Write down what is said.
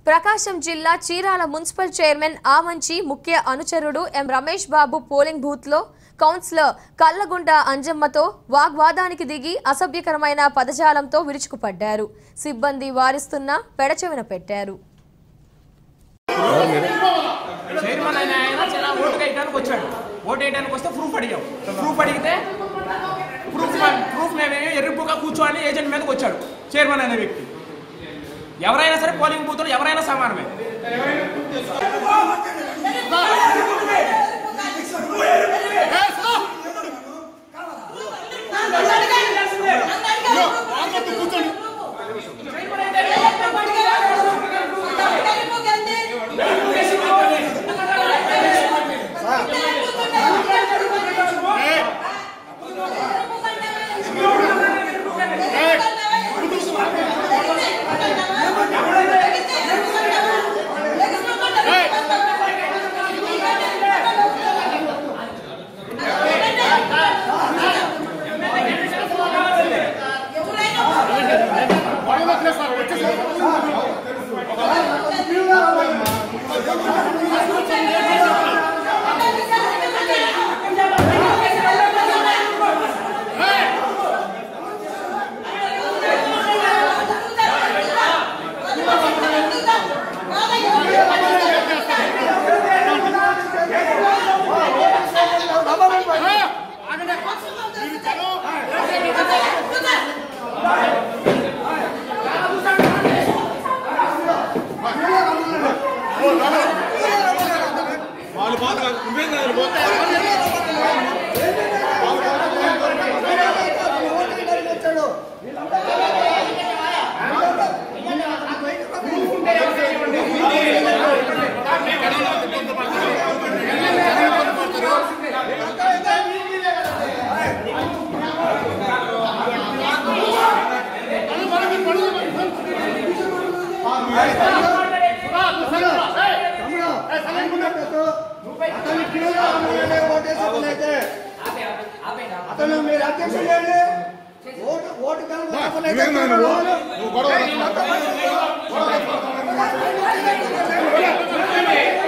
ప్రకాశం జిల్లా Chirala municipal chairman Amanchi ముఖ్య అనుచరుడు ఎం రమేష్ బాబు పోలింగ్ బూత్లో కౌన్సిలర్ కల్లగుండ అంజమ్మతో వాగ్వాదానికి దిగి అసభ్యకరమైన పదజాలంతో విరుచుకుపడ్డారు సిబ్బంది వారిస్తున్న పెడచెవిన పెట్టారు చైర్మన్ అయిన ఆయన చాలా ఓటు వేయడానికి వచ్చాడు ఓటు వేయడానికి వస్తే ప్రూఫ్ అడిగాం ప్రూఫ్ అడిగితే ప్రూఫ్ ప్రూఫ్ మేమేమో ఎర్రిపుగా కూర్చోని ఏజెంట్ మీదకి వచ్చాడు చైర్మన్ అనే వ్యక్తి ఎవరైనా సరే పోలింగ్ బూత్లో ఎవరైనా సమానమే అతను మీరు అధ్యక్షుడు చేయండి ఓటు ఓటు నువ్వు గొడవ